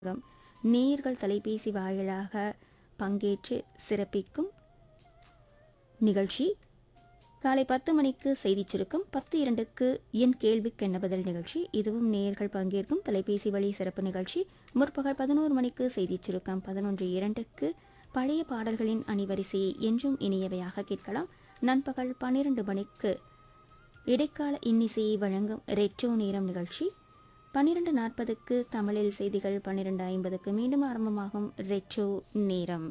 come நேயர்கள் தொலைபேசி வாயிலாக பங்கேற்று சிறப்பிக்கும் நிகழ்ச்சி காலை பத்து மணிக்கு செய்திச் சுருக்கம் பத்து இரண்டுக்கு என் கேள்விக்கு என்ன பதில் நிகழ்ச்சி இதுவும் நேயர்கள் பங்கேற்கும் தொலைபேசி வழி சிறப்பு நிகழ்ச்சி முற்பகல் பதினோரு மணிக்கு செய்திச் சுருக்கம் பதினொன்று இரண்டுக்கு பழைய பாடல்களின் அணிவரிசையை என்றும் இனியவையாக கேட்கலாம் நண்பகல் பன்னிரண்டு மணிக்கு இடைக்கால இன்னிசையை வழங்கும் ரெட்ரோ நேரம் நிகழ்ச்சி பன்னிரண்டு நாற்பதுக்கு தமிழில் செய்திகள் பன்னிரண்டு ஐம்பதுக்கு மீண்டும் ஆரம்பமாகும் ரெட்ரோ நேரம்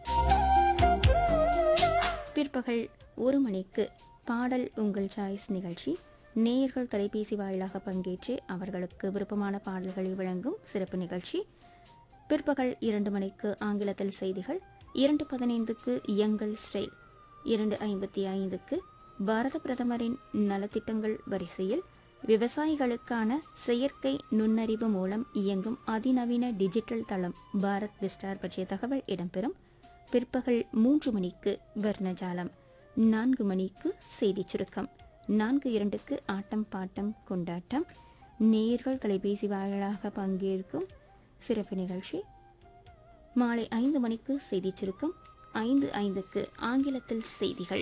பிற்பகல் ஒரு மணிக்கு பாடல் உங்கள் சாய்ஸ் நிகழ்ச்சி நேயர்கள் தொலைபேசி வாயிலாக பங்கேற்று அவர்களுக்கு விருப்பமான பாடல்களை வழங்கும் சிறப்பு நிகழ்ச்சி பிற்பகல் இரண்டு மணிக்கு ஆங்கிலத்தில் செய்திகள் இரண்டு பதினைந்துக்கு எங்கள் ஸ்டைல் இரண்டு ஐம்பத்தி ஐந்துக்கு பாரத பிரதமரின் நலத்திட்டங்கள் வரிசையில் விவசாயிகளுக்கான செயற்கை நுண்ணறிவு மூலம் இயங்கும் அதிநவீன டிஜிட்டல் தளம் பாரத் விஸ்டார் பற்றிய தகவல் இடம்பெறும் பிற்பகல் மூன்று மணிக்கு வர்ணஜாலம் நான்கு மணிக்கு செய்திச் சுருக்கம் நான்கு இரண்டுக்கு ஆட்டம் பாட்டம் கொண்டாட்டம் நேயர்கள் தொலைபேசி வாயிலாக பங்கேற்கும் சிறப்பு நிகழ்ச்சி மாலை ஐந்து மணிக்கு செய்திச் சுருக்கம் ஐந்து ஐந்துக்கு ஆங்கிலத்தில் செய்திகள்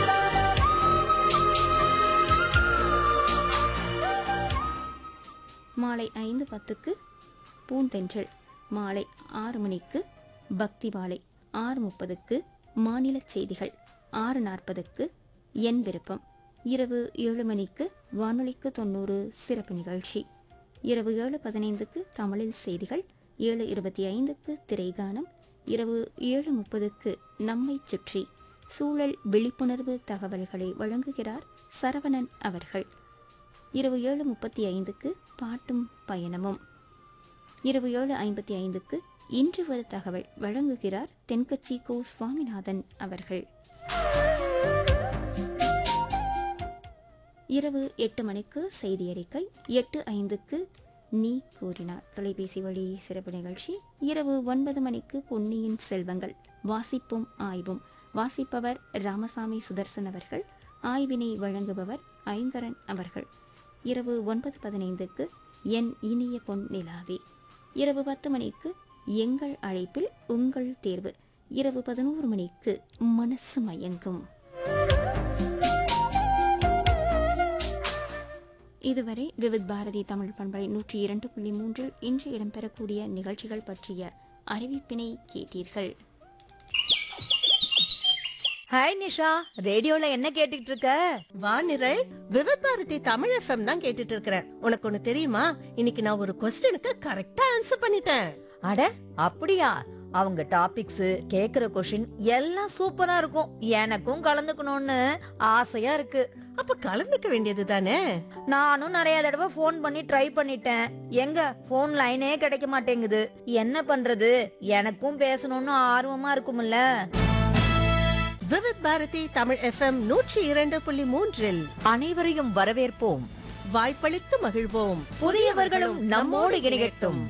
மாலை ஐந்து பத்துக்கு பூந்தென்றல் மாலை ஆறு மணிக்கு பக்தி மாலை ஆறு முப்பதுக்கு மாநில செய்திகள் ஆறு நாற்பதுக்கு என் விருப்பம் இரவு ஏழு மணிக்கு வானொலிக்கு தொண்ணூறு சிறப்பு நிகழ்ச்சி இரவு ஏழு பதினைந்துக்கு தமிழில் செய்திகள் ஏழு இருபத்தி ஐந்துக்கு திரைகானம் இரவு ஏழு முப்பதுக்கு நம்மை சுற்றி சூழல் விழிப்புணர்வு தகவல்களை வழங்குகிறார் சரவணன் அவர்கள் இரவு ஏழு முப்பத்தி ஐந்துக்கு பாட்டும் பயணமும் இரவு ஏழு ஐம்பத்தி ஐந்துக்கு இன்று ஒரு தகவல் வழங்குகிறார் தென்கட்சி கோ சுவாமிநாதன் அவர்கள் இரவு எட்டு மணிக்கு செய்தி அறிக்கை எட்டு ஐந்துக்கு நீ கூறினார் தொலைபேசி வழி சிறப்பு நிகழ்ச்சி இரவு ஒன்பது மணிக்கு பொன்னியின் செல்வங்கள் வாசிப்பும் ஆய்வும் வாசிப்பவர் ராமசாமி சுதர்சன் அவர்கள் ஆய்வினை வழங்குபவர் ஐங்கரன் அவர்கள் இரவு ஒன்பது பதினைந்துக்கு என் இனிய பொன் நிலாவே இரவு பத்து மணிக்கு எங்கள் அழைப்பில் உங்கள் தேர்வு இரவு பதினோரு மணிக்கு மனசு மயங்கும் இதுவரை விவித் பாரதி தமிழ் பண்பலை நூற்றி இரண்டு புள்ளி மூன்றில் இன்று இடம்பெறக்கூடிய நிகழ்ச்சிகள் பற்றிய அறிவிப்பினை கேட்டீர்கள் ஹாய் நிஷா ரேடியோல என்ன கேட்டுட்டு இருக்க வானிரல் விவத் பாரதி தமிழ் எஃப்எம் தான் கேட்டுட்டு இருக்கிறேன் உனக்கு ஒண்ணு தெரியுமா இன்னைக்கு நான் ஒரு கொஸ்டினுக்கு கரெக்டா ஆன்சர் பண்ணிட்டேன் அட அப்படியா அவங்க டாபிக்ஸ் கேக்குற கொஷின் எல்லாம் சூப்பரா இருக்கும் எனக்கும் கலந்துக்கணும்னு ஆசையா இருக்கு அப்ப கலந்துக்க வேண்டியது தானே நானும் நிறைய தடவை ஃபோன் பண்ணி ட்ரை பண்ணிட்டேன் எங்க ஃபோன் லைனே கிடைக்க மாட்டேங்குது என்ன பண்றது எனக்கும் பேசணும்னு ஆர்வமா இருக்கும்ல விவத் பாரதி தமிழ் எஃப்எம் நூற்றி இரண்டு புள்ளி மூன்றில் அனைவரையும் வரவேற்போம் வாய்ப்பளித்து மகிழ்வோம் புதியவர்களும் நம்மோடு இணையட்டும்